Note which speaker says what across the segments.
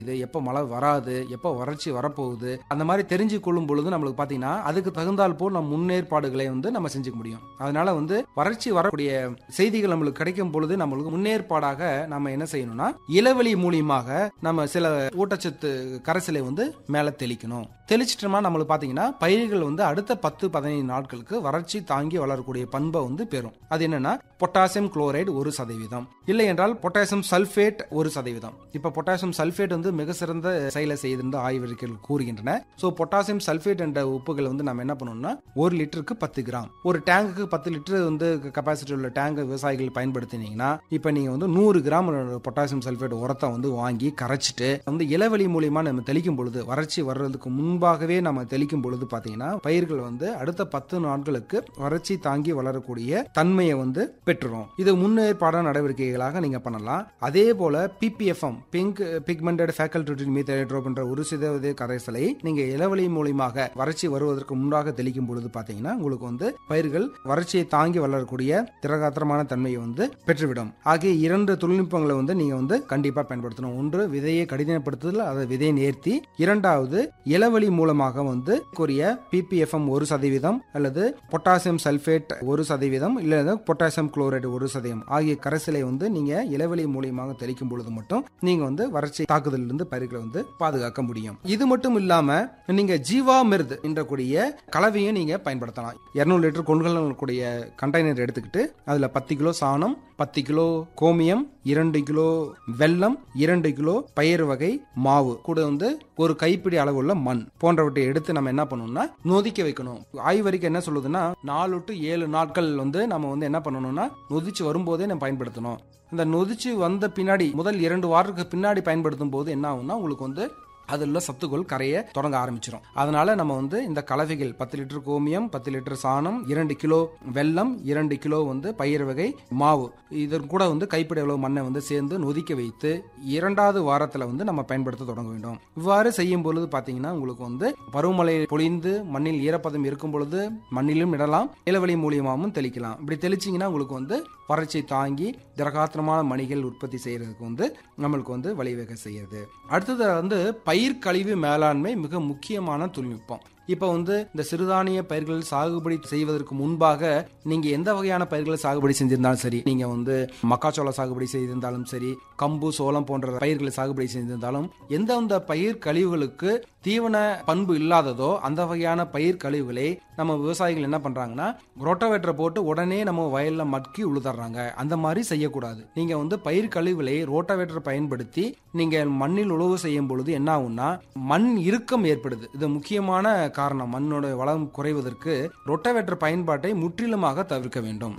Speaker 1: இது எப்போ மழை வராது எப்போ வறட்சி வரப்போகுது அந்த மாதிரி தெரிஞ்சு கொள்ளும் பொழுது நம்மளுக்கு பார்த்தீங்கன்னா அதுக்கு தகுந்தால் போல் நம்ம முன்னேற்பாடுகளை வந்து நம்ம செஞ்சுக்க முடியும் அதனால வந்து வறட்சி வரக்கூடிய செய்திகள் நம்மளுக்கு கிடைக்கும் பொழுது நம்மளுக்கு முன்னேற்பாடாக நம்ம என்ன செய்யணும்னா இளவெளி மூலியமாக நம்ம சில ஊட்டச்சத்து கரைசலை வந்து மேலே தெளிக்கணும் தெளிச்சிட்டோம்னா நம்மளுக்கு பார்த்தீங்கன்னா பயிர்கள் வந்து அடுத்த பத்து பதினைந்து நாட்களுக்கு வறட்சி தாங்கி வளரக்கூடிய பண்பை வந்து பெறும் அது என்னன்னா பொட்டாசியம் குளோரைடு ஒரு சதவீதம் இல்லை என்றால் பொட்டாசியம் சல்ஃபேட் ஒரு சதவீதம் இப்போ பொட்டாசியம் சல்ஃபேட் வந்து மிக சிறந்த செயலை செய்திருந்த ஆய்வறிக்கைகள் கூறுகின்றன ஸோ பொட்டாசியம் சல்ஃபேட் என்ற உப்புகள் வந்து நம்ம என்ன பண்ணணும்னா ஒரு லிட்டருக்கு பத்து கிராம் ஒரு டேங்குக்கு பத்து லிட்டர் வந்து கெப்பாசிட்டி உள்ள டேங்க் விவசாயிகள் பயன்படுத்தினீங்கன்னா இப்போ நீங்கள் வந்து நூறு கிராம் பொட்டாசியம் சல்ஃபேட் உரத்தை வந்து வாங்கி கரைச்சிட்டு வந்து இளவெளி மூலியமா நம்ம தெளிக்கும் பொழுது வறட்சி வர்றதுக்கு முன்பாகவே நம்ம தெளிக்கும் பொழுது பார்த்தீங்கன்னா பயிர்கள் வந்து அடுத்த பத்து நாட்களுக்கு வறட்சி தாங்கி வளரக்கூடிய தன்மையை வந்து பெற்றுரும் இது முன்னேற்பாடான நடவடிக்கைகளாக நீங்க பண்ணலாம் அதே போல PPFM pink pigmented facultative methylotroph என்ற ஒரு சித கரைசலை நீங்க இளவெளி மூலியமாக வறட்சி வருவதற்கு முன்பாக தெளிக்கும் பொழுது பார்த்தீங்கன்னா உங்களுக்கு வந்து பயிர்கள் வறட்சியை தாங்கி வளரக்கூடிய திரகாத்திரமான தன்மையை வந்து பெற்றுவிடும் ஆகிய இரண்டு தொழில்நுட்பங்களை வந்து நீங்க வந்து கண்டிப்பா பயன்படுத்தணும் ஒன்று விதையை கடினப்படுத்துதல் அதை விதையை நேர்த்தி இரண்டாவது இளவெளி மூலமாக வந்து கூறிய பிபிஎஃப்எம் ஒரு சதவீதம் அல்லது பொட்டாசியம் சல்ஃபேட் ஒரு சதவீதம் இல்ல பொட்டாசியம் குளோரைடு ஒரு சதவீதம் ஆகிய கரைசலை வந்து நீங்க இளவெளி மூலியமாக தெளிக்கும் பொழுது மட்டும் நீங்க வந்து வறட்சி தாக்குதலிருந்து பயிர்களை வந்து பாதுகாக்க முடியும் இது மட்டும் இல்லாம நீங்க ஜீவா மிருத் என்றக்கூடிய கலவையும் நீங்க பயன்படுத்தலாம் இருநூறு லிட்டர் கொள்கலக்கூடிய கண்டெய்னர் எடுத்துக்கிட்டு அதுல பத்து கிலோ சாணம் பத்து கிலோ கோமியம் இரண்டு கிலோ வெல்லம் இரண்டு கிலோ பயிர் வகை மாவு கூட வந்து ஒரு கைப்பிடி அளவுள்ள மண் போன்றவற்றை எடுத்து நம்ம என்ன பண்ணணும்னா நொதிக்க வைக்கணும் ஆய்வறிக்கை என்ன சொல்லுதுன்னா நாலு டு ஏழு நாட்கள் வந்து நம்ம வந்து என்ன பண்ணணும்னா நொதிச்சு வரும்போதே நம்ம பயன்படுத்தணும் இந்த நொதிச்சு வந்த பின்னாடி முதல் இரண்டு வாரத்துக்கு பின்னாடி பயன்படுத்தும் போது என்ன ஆகும்னா உங்களுக்கு வந்து அதில் உள்ள சத்துக்கள் கரைய தொடங்க ஆரம்பிச்சிடும் அதனால நம்ம வந்து இந்த கலவைகள் பத்து லிட்டர் கோமியம் பத்து லிட்டர் சாணம் இரண்டு கிலோ வெல்லம் இரண்டு கிலோ வந்து பயிர் வகை மாவு இதன் கூட வந்து கைப்பிடி அளவு மண்ணை வந்து சேர்ந்து நொதிக்க வைத்து இரண்டாவது வாரத்தில் வந்து நம்ம பயன்படுத்த தொடங்க வேண்டும் இவ்வாறு செய்யும் பொழுது பார்த்தீங்கன்னா உங்களுக்கு வந்து பருவமழை பொழிந்து மண்ணில் ஈரப்பதம் இருக்கும் பொழுது மண்ணிலும் இடலாம் இளவெளி மூலியமாகவும் தெளிக்கலாம் இப்படி தெளிச்சிங்கன்னா உங்களுக்கு வந்து வறட்சி தாங்கி திரகாத்திரமான மணிகள் உற்பத்தி செய்யறதுக்கு வந்து நம்மளுக்கு வந்து வழிவகை செய்யுது அடுத்தது வந்து பயிர் கழிவு மேலாண்மை மிக முக்கியமான தொழில்நுட்பம் இப்போ வந்து இந்த சிறுதானிய பயிர்கள் சாகுபடி செய்வதற்கு முன்பாக நீங்க எந்த வகையான பயிர்களை சாகுபடி செஞ்சிருந்தாலும் சரி நீங்க வந்து மக்காச்சோளம் சாகுபடி செய்திருந்தாலும் சரி கம்பு சோளம் போன்ற பயிர்களை சாகுபடி செய்திருந்தாலும் எந்தெந்த பயிர் கழிவுகளுக்கு தீவன பண்பு இல்லாததோ அந்த வகையான பயிர் கழிவுகளை நம்ம விவசாயிகள் என்ன பண்றாங்கன்னா ரொட்டவேட்டரை போட்டு உடனே நம்ம வயல்ல மட்கி உழுதர்றாங்க அந்த மாதிரி செய்யக்கூடாது நீங்க வந்து பயிர் கழிவுகளை ரோட்டவேட்டர் பயன்படுத்தி நீங்க மண்ணில் உழவு செய்யும் பொழுது என்ன ஆகும்னா மண் இறுக்கம் ஏற்படுது இது முக்கியமான காரணம் மண்ணோட வளம் குறைவதற்கு ரொட்டவேட்டர் பயன்பாட்டை முற்றிலுமாக தவிர்க்க வேண்டும்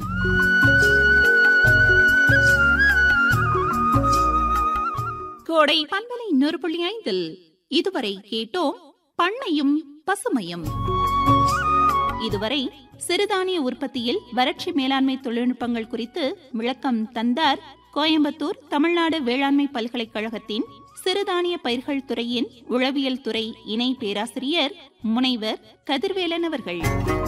Speaker 2: கோடை பண்பலை நூறு புள்ளி ஐந்தில் இதுவரை கேட்டோம் பண்ணையும் பசுமையும் இதுவரை சிறுதானிய உற்பத்தியில் வறட்சி மேலாண்மை தொழில்நுட்பங்கள் குறித்து விளக்கம் தந்தார் கோயம்புத்தூர் தமிழ்நாடு வேளாண்மை பல்கலைக்கழகத்தின் சிறுதானிய பயிர்கள் துறையின் உளவியல் துறை இணை பேராசிரியர் முனைவர் கதிர்வேலன் அவர்கள்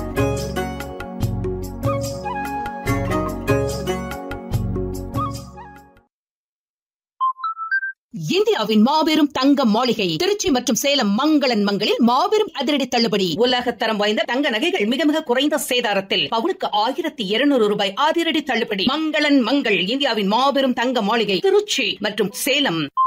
Speaker 3: இந்தியாவின் மாபெரும் தங்க மாளிகை திருச்சி மற்றும் சேலம் மங்களன் மங்களில் மாபெரும் அதிரடி தள்ளுபடி உலகத்தரம் வாய்ந்த தங்க நகைகள் மிக மிக குறைந்த சேதாரத்தில் பவுனுக்கு ஆயிரத்தி இருநூறு ரூபாய் அதிரடி தள்ளுபடி மங்களன் மங்கள் இந்தியாவின் மாபெரும் தங்க மாளிகை திருச்சி மற்றும் சேலம்